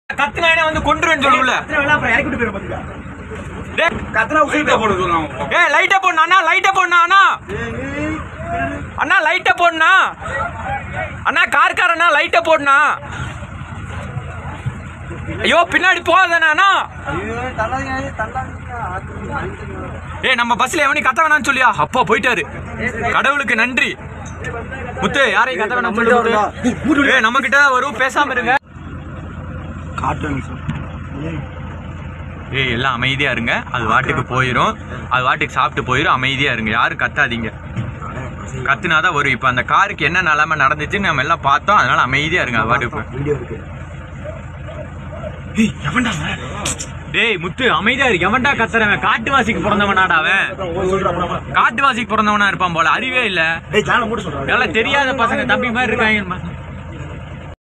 கத்துனானே வந்து கொண்டுருவேன்னு சொல்லுல அப்புறம் இறக்கி விட்டு போயிடும் பாத்துக்க டேய் கத்தனா உசைட்ட போட ஏய் லைட்ட போடணும் அண்ணா லைட்ட போடணும் அண்ணா அண்ணா லைட்ட போடணா அண்ணா கார்காரண்ணா லைட்ட போடணா ஐயோ பின்னாடி போகாதானே அண்ணா ஏய் நம்ம பஸ்ல எவனி கத்த வேணாம்னு சொல்லியா அப்பா போயிட்டாரு கடவுளுக்கு நன்றி முத்து யாரையும் கத்த வேணாம் சொல்லு ஏய் நம்ம கிட்ட வரும் பேசாம இருங்க ஏய் எல்லாம் அமைதியா இருங்க அது வாட்டுக்கு போயிரும் அது வாட்டுக்கு சாப்பிட்டு போயிரும் அமைதியா இருங்க யாரும் கத்தாதீங்க கத்துனாதான் வரும் இப்ப அந்த காருக்கு என்ன நிலைமை நடந்துச்சுன்னு நம்ம எல்லாம் பார்த்தோம் அதனால அமைதியா இருங்க அது வாட்டுக்கு போய். வீடியோ இருக்கு டேய் முத்து அமைதியா இருக்கு எவன்டா கத்துறவன் காட்டுவாசிக்கு பிறந்தவனாடா அவன் சொல்றேன் காட்டுவாசிக்கு பிறந்தவனா இருப்பான் போல அறிவே இல்ல டேய் சேனல் மூட சொல்றேன் எல்லாம் தெரியாத பசங்க தம்பி மாதிரி இருக்காங்க